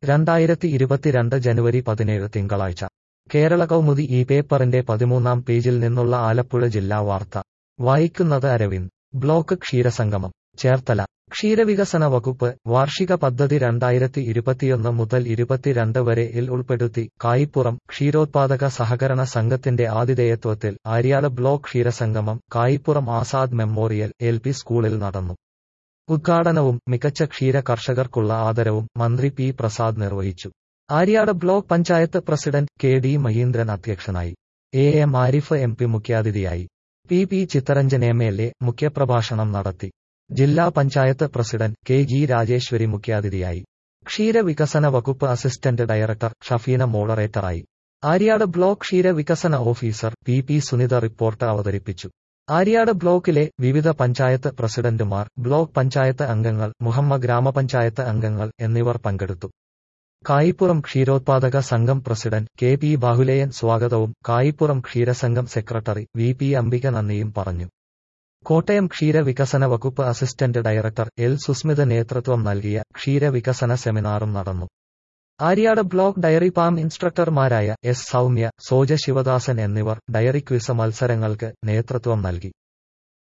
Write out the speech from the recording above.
രണ്ടായിരത്തി ഇരുപത്തിരണ്ട് ജനുവരി പതിനേഴ് തിങ്കളാഴ്ച കേരള കൗമുദി ഈ പേപ്പറിന്റെ പതിമൂന്നാം പേജിൽ നിന്നുള്ള ആലപ്പുഴ ജില്ലാ വാർത്ത വായിക്കുന്നത് അരവിന്ദ് ബ്ലോക്ക് ക്ഷീരസംഗമം ചേർത്തല ക്ഷീരവികസന വകുപ്പ് വാർഷിക പദ്ധതി രണ്ടായിരത്തി ഇരുപത്തിയൊന്ന് മുതൽ ഇരുപത്തിരണ്ട് വരെ ഇൽ ഉൾപ്പെടുത്തി കായിപ്പുറം ക്ഷീരോത്പാദക സഹകരണ സംഘത്തിന്റെ ആതിഥേയത്വത്തിൽ ആര്യാട് ബ്ലോക്ക് ക്ഷീരസംഗമം Kayippuram Azad memorial L P സ്കൂളിൽ നടന്നു ഉദ്ഘാടനവും മികച്ച ക്ഷീര കർഷകർക്കുള്ള ആദരവും മന്ത്രി പി പ്രസാദ് നിർവഹിച്ചു Aryad block panchayat president K D Maheendran അധ്യക്ഷനായി A M Arif M P മുഖ്യാതിഥിയായി P P Chitharanjan M L A മുഖ്യപ്രഭാഷണം നടത്തി ജില്ലാ panchayat president K G Rajeswari മുഖ്യാതിഥിയായി ക്ഷീരവികസന വകുപ്പ് അസിസ്റ്റന്റ് ഡയറക്ടർ ഷഫീന മോഡറേറ്ററായി ആര്യാട് ബ്ലോക്ക് ക്ഷീരവികസന officer P P Sunitha report അവതരിപ്പിച്ചു ആര്യാട് ബ്ലോക്കിലെ വിവിധ പഞ്ചായത്ത് പ്രസിഡന്റുമാർ ബ്ലോക്ക് പഞ്ചായത്ത് അംഗങ്ങൾ മുഹമ്മ ഗ്രാമപഞ്ചായത്ത് അംഗങ്ങൾ എന്നിവർ പങ്കെടുത്തു കായിപ്പുറം ക്ഷീരോത്പാദക സംഘം പ്രസിഡന്റ് കെ പി ബാഹുലേയൻ സ്വാഗതവും കായിപ്പുറം ക്ഷീരസംഘം സെക്രട്ടറി വി പി അംബിക നന്ദിയും പറഞ്ഞു കോട്ടയം ക്ഷീരവികസന വകുപ്പ് അസിസ്റ്റന്റ് ഡയറക്ടർ എൽ സുസ്മിത നേതൃത്വം നൽകിയ ക്ഷീരവികസന സെമിനാറും നടന്നു ആര്യാട് ബ്ലോക്ക് ഡയറി ഫാം ഇൻസ്ട്രക്ടർമാരായ എസ് സൗമ്യ സോജ ശിവദാസൻ എന്നിവർ ഡയറി ക്വിസ് മത്സരങ്ങൾക്ക് നേതൃത്വം നൽകി